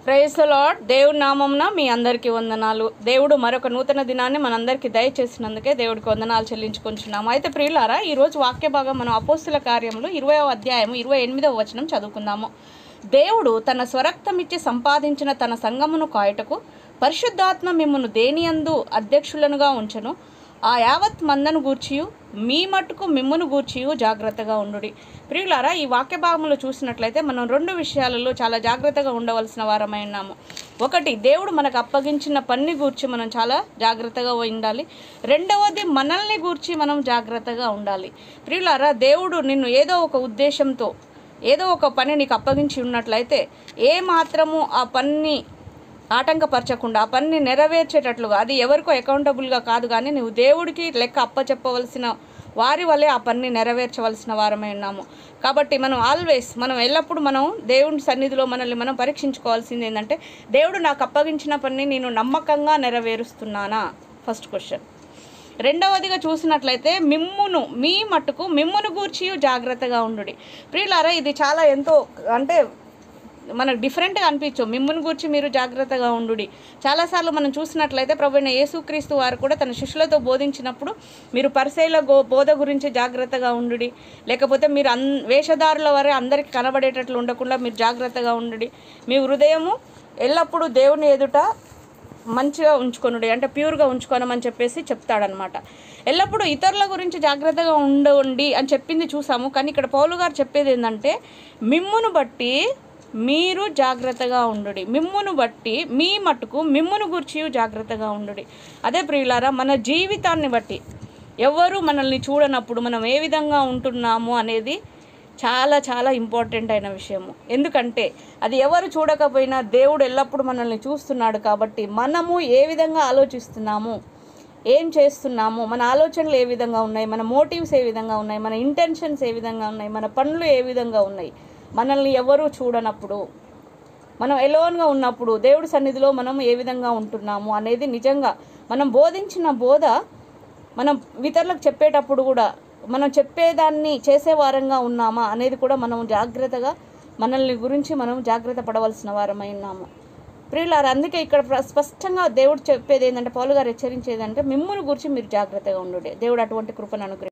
praise lord దేవుడి నామంన మీ అందరికీ వందనాలు దేవుడు మరొక నూతన దినాన్ని మనందరికీ దయచేసినందుకే దేవుడికి వందనాలు చెల్లించుకుంటున్నాము అయితే ప్రియులారా ఈరోజు వాక్య భాగం మనం అపోస్తుల కార్యములు ఇరవై అధ్యాయం ఇరవై ఎనిమిదవ వచనం చదువుకుందాము దేవుడు తన స్వరక్తమిచ్చి సంపాదించిన తన సంగమును కాయటకు పరిశుద్ధాత్మ మిమ్మను దేనియందు అధ్యక్షులనుగా ఉంచెను ఆ యావత్ మందను గూర్చియు మీ మట్టుకు మిమ్మును గూర్చియు జాగ్రత్తగా ఉండుడి ప్రియులారా ఈ వాక్య భాగంలో చూసినట్లయితే మనం రెండు విషయాలలో చాలా జాగ్రత్తగా ఉండవలసిన వారమై ఉన్నాము ఒకటి దేవుడు మనకు అప్పగించిన పని గూర్చి మనం చాలా జాగ్రత్తగా ఉండాలి రెండవది మనల్ని గూర్చి మనం జాగ్రత్తగా ఉండాలి ప్రియులారా దేవుడు నిన్ను ఏదో ఒక ఉద్దేశంతో ఏదో ఒక పని నీకు అప్పగించి ఉన్నట్లయితే ఏ మాత్రము ఆ పని ఆటంకపరచకుండా ఆ పనిని నెరవేర్చేటట్లుగా అది ఎవరికో అకౌంటబుల్గా కాదు కానీ నువ్వు దేవుడికి లెక్క అప్పచెప్పవలసిన వారి వల్లే ఆ పనిని నెరవేర్చవలసిన వారమై ఉన్నాము కాబట్టి మనం ఆల్వేస్ మనం ఎల్లప్పుడూ మనం దేవుని సన్నిధిలో మనల్ని మనం పరీక్షించుకోవాల్సింది ఏంటంటే దేవుడు నాకు అప్పగించిన పనిని నేను నమ్మకంగా నెరవేరుస్తున్నానా ఫస్ట్ క్వశ్చన్ రెండవదిగా చూసినట్లయితే మిమ్మును మీ మట్టుకు మిమ్మును గూర్చి జాగ్రత్తగా ఉండుడి ప్రియులారా ఇది చాలా ఎంతో అంటే మనకు డిఫరెంట్గా అనిపించు మిమ్ముని గురించి మీరు జాగ్రత్తగా ఉండుడి చాలాసార్లు మనం చూసినట్లయితే ప్రభు అయిన యేసుక్రీస్తు వారు కూడా తన శిష్యులతో బోధించినప్పుడు మీరు పరిశైల గో బోధ గురించి జాగ్రత్తగా ఉండుడి లేకపోతే మీరు అన్ వేషధారుల వారే అందరికీ కనబడేటట్లు ఉండకుండా మీరు జాగ్రత్తగా ఉండుడి మీ హృదయము ఎల్లప్పుడూ దేవుని ఎదుట మంచిగా ఉంచుకొనుడి అంటే ప్యూర్గా ఉంచుకోనమని చెప్పేసి చెప్తాడనమాట ఎల్లప్పుడూ ఇతరుల గురించి జాగ్రత్తగా ఉండండి అని చెప్పింది చూసాము కానీ ఇక్కడ పౌలు గారు చెప్పేది ఏంటంటే మిమ్మును బట్టి మీరు జాగ్రత్తగా ఉండుడి మిమ్మును బట్టి మీ మట్టుకు మిమ్మును గురించి జాగ్రత్తగా ఉండుడి అదే ప్రియులారా మన జీవితాన్ని బట్టి ఎవరు మనల్ని చూడనప్పుడు మనం ఏ విధంగా ఉంటున్నాము అనేది చాలా చాలా ఇంపార్టెంట్ అయిన విషయము ఎందుకంటే అది ఎవరు చూడకపోయినా దేవుడు ఎల్లప్పుడూ మనల్ని చూస్తున్నాడు కాబట్టి మనము ఏ విధంగా ఆలోచిస్తున్నాము ఏం చేస్తున్నాము మన ఆలోచనలు ఏ విధంగా ఉన్నాయి మన మోటివ్స్ ఏ విధంగా ఉన్నాయి మన ఇంటెన్షన్స్ ఏ విధంగా ఉన్నాయి మన పనులు ఏ విధంగా ఉన్నాయి మనల్ని ఎవరు చూడనప్పుడు మనం ఎలోన్గా ఉన్నప్పుడు దేవుడి సన్నిధిలో మనం ఏ విధంగా ఉంటున్నాము అనేది నిజంగా మనం బోధించిన బోధ మనం ఇతరులకు చెప్పేటప్పుడు కూడా మనం చెప్పేదాన్ని చేసే వారంగా ఉన్నామా అనేది కూడా మనం జాగ్రత్తగా మనల్ని గురించి మనం జాగ్రత్త పడవలసిన వారమై ఉన్నాము ప్రియులారు అందుకే ఇక్కడ ప్ర- స్పష్టంగా దేవుడు చెప్పేది ఏంటంటే పౌలు గారు హెచ్చరించేది అంటే మిమ్మల్ని గురించి మీరు జాగ్రత్తగా ఉండండి దేవుడు అటువంటి కృపను అనుగ్రహించారు